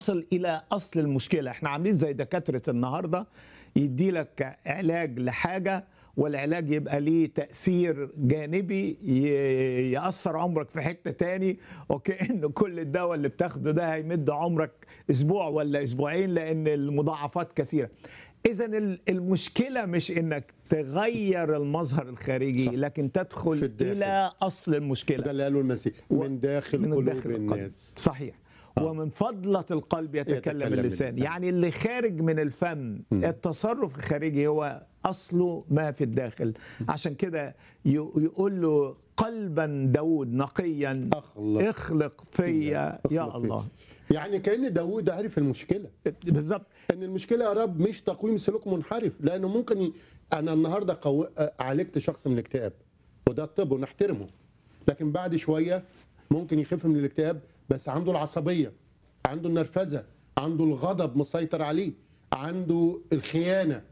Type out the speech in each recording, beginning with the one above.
تصل الى اصل المشكله احنا عاملين زي دكاتره النهارده يدي لك علاج لحاجه والعلاج يبقى ليه تاثير جانبي ي- ياثر عمرك في حته تاني وكأن كل الدواء اللي بتاخده ده هيمد عمرك اسبوع ولا اسبوعين لان المضاعفات كثيره اذا المشكله مش انك تغير المظهر الخارجي صح. لكن تدخل في الداخل. الى اصل المشكله ده اللي قاله المسيح من داخل من قلوب داخل القلب. الناس صحيح ومن فضلة القلب يتكلم, يتكلم اللسان اللسان. يعني اللي خارج من الفم التصرف الخارجي هو أصله ما في الداخل عشان كده ي- يقول له قلبا داود نقيا أخلق اخلق فيا أخلق يا فيا. الله يعني كأن داوود عرف المشكلة بالظبط ان المشكله يا رب مش تقويم سلوك منحرف لانه ممكن ي... انا النهارده قو... عالجت شخص من الاكتئاب وده الطب ونحترمه لكن بعد شويه ممكن يخف من الاكتئاب بس عنده العصبيه عنده النرفزه عنده الغضب مسيطر عليه عنده الخيانه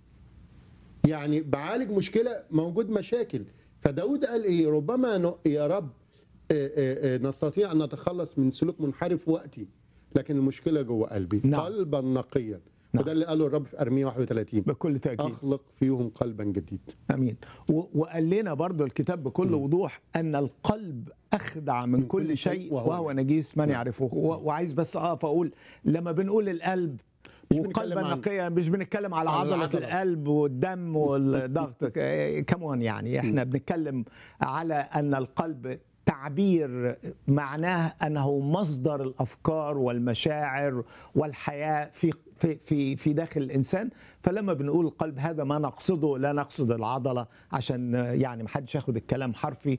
يعني بعالج مشكله موجود مشاكل فداود قال ايه ربما ن... يا رب آه، آه، آه، نستطيع ان نتخلص من سلوك منحرف وقتي لكن المشكله جوه قلبي نعم. قلبا نقيا نعم. وده اللي قاله الرب في ارميه 31 بكل تأكيد اخلق فيهم قلبا جديد امين و- وقال لنا برضو الكتاب بكل وضوح ان القلب اخدع من, كل, كل شيء شيء وهو, وهو نجيس من نعم. يعرفه و- وعايز بس اقف اقول لما بنقول القلب مش وقلبا بنتكلم عن- نقيا مش بنتكلم على عن عضله العضلة. القلب والدم والضغط كمان يعني احنا بنتكلم على ان القلب تعبير معناه انه مصدر الافكار والمشاعر والحياه في في في في داخل الانسان فلما بنقول القلب هذا ما نقصده لا نقصد العضله عشان يعني ما حدش ياخد الكلام حرفي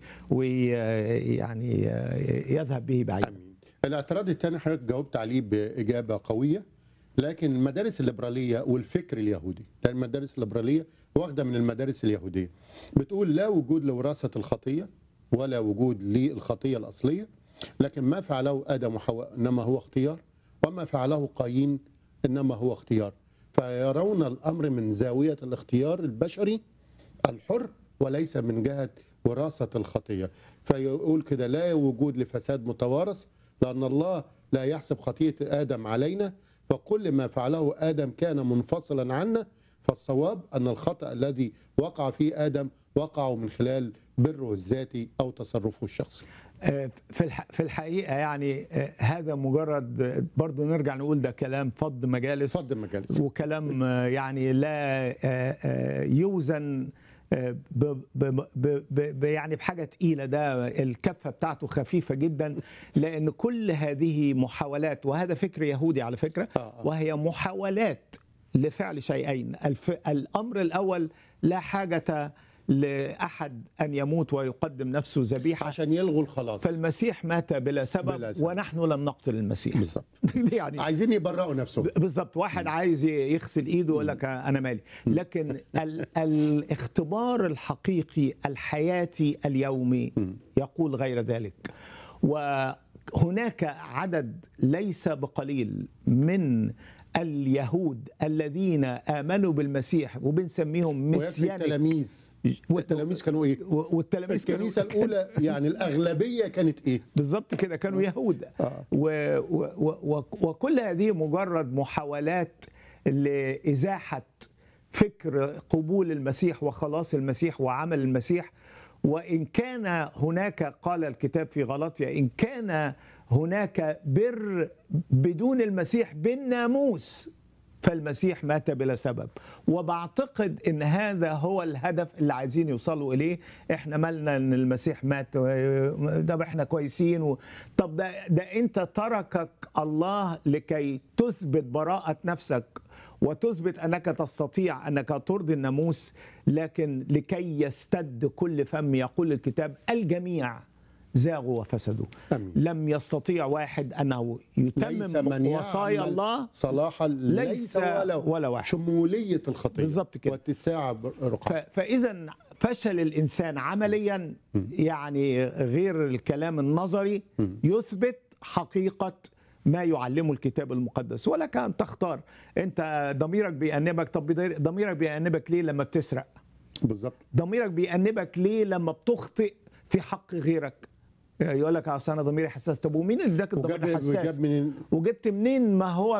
ويعني يذهب به بعيد امين الاعتراض الثاني حضرتك جاوبت عليه باجابه قويه لكن المدارس الليبراليه والفكر اليهودي لان المدارس الليبراليه واخده من المدارس اليهوديه بتقول لا وجود لوراثه الخطيه ولا وجود للخطيه الاصليه لكن ما فعله ادم وحواء انما هو اختيار وما فعله قايين انما هو اختيار فيرون الامر من زاويه الاختيار البشري الحر وليس من جهة وراثة الخطية فيقول كده لا وجود لفساد متوارث لأن الله لا يحسب خطية آدم علينا فكل ما فعله آدم كان منفصلا عنا فالصواب أن الخطأ الذي وقع فيه آدم وقعوا من خلال بره الذاتي أو تصرفه الشخصي في الح- في الحقيقه يعني آه، هذا مجرد آه، برضو نرجع نقول ده كلام فض مجالس فض المجالس وكلام آه، يعني لا آه، آه، يوزن آه، ب- ب- ب- ب- يعني بحاجه تقيله ده الكفه بتاعته خفيفه جدا لان كل هذه محاولات وهذا فكر يهودي على فكره آه، آه. وهي محاولات لفعل شيئين الف... الامر الاول لا حاجه لاحد ان يموت ويقدم نفسه ذبيحه عشان يلغوا الخلاص فالمسيح مات بلا سبب, بلا سبب. ونحن لم نقتل المسيح بالظبط يعني عايزين يبرئوا نفسهم بالظبط واحد عايز يغسل ايده ويقول لك انا مالي لكن ال الاختبار الحقيقي الحياتي اليومي يقول غير ذلك وهناك عدد ليس بقليل من اليهود الذين امنوا بالمسيح وبنسميهم ويكفي مسيانيك التلاميذ التلاميذ كانوا ايه؟ والتلاميذ كانوا- الكنيسة الأولى يعني الأغلبية كانت إيه؟ بالظبط كده كانوا يهود آه. و و و وكل هذه مجرد محاولات لإزاحة فكر قبول المسيح وخلاص المسيح وعمل المسيح وإن كان هناك قال الكتاب في غلطية إن كان هناك بر بدون المسيح بالناموس فالمسيح مات بلا سبب وبعتقد ان هذا هو الهدف اللي عايزين يوصلوا اليه احنا مالنا ان المسيح مات و- ده احنا كويسين و... طب ده ده انت تركك الله لكي تثبت براءة نفسك وتثبت انك تستطيع انك ترضي الناموس لكن لكي يستد كل فم يقول الكتاب الجميع زاغوا وفسدوا آمين. لم يستطيع واحد انه ليس يتمم من وصايا يعمل الله صلاحا ليس ليس ولا, ولا واحد. شمولية الخطية بالظبط كده. واتساع رقعة ف- فاذا فشل الانسان عمليا يعني غير الكلام النظري يثبت حقيقه ما يعلمه الكتاب المقدس ولك ان تختار انت ضميرك بيأنبك طب ضميرك بيأنبك ليه لما بتسرق بالظبط ضميرك بيأنبك ليه لما بتخطئ في حق غيرك يقول لك اصل انا ضميري حساس طب ومين اللي اداك الضمير وجاب الحساس جاب من وجبت منين ما هو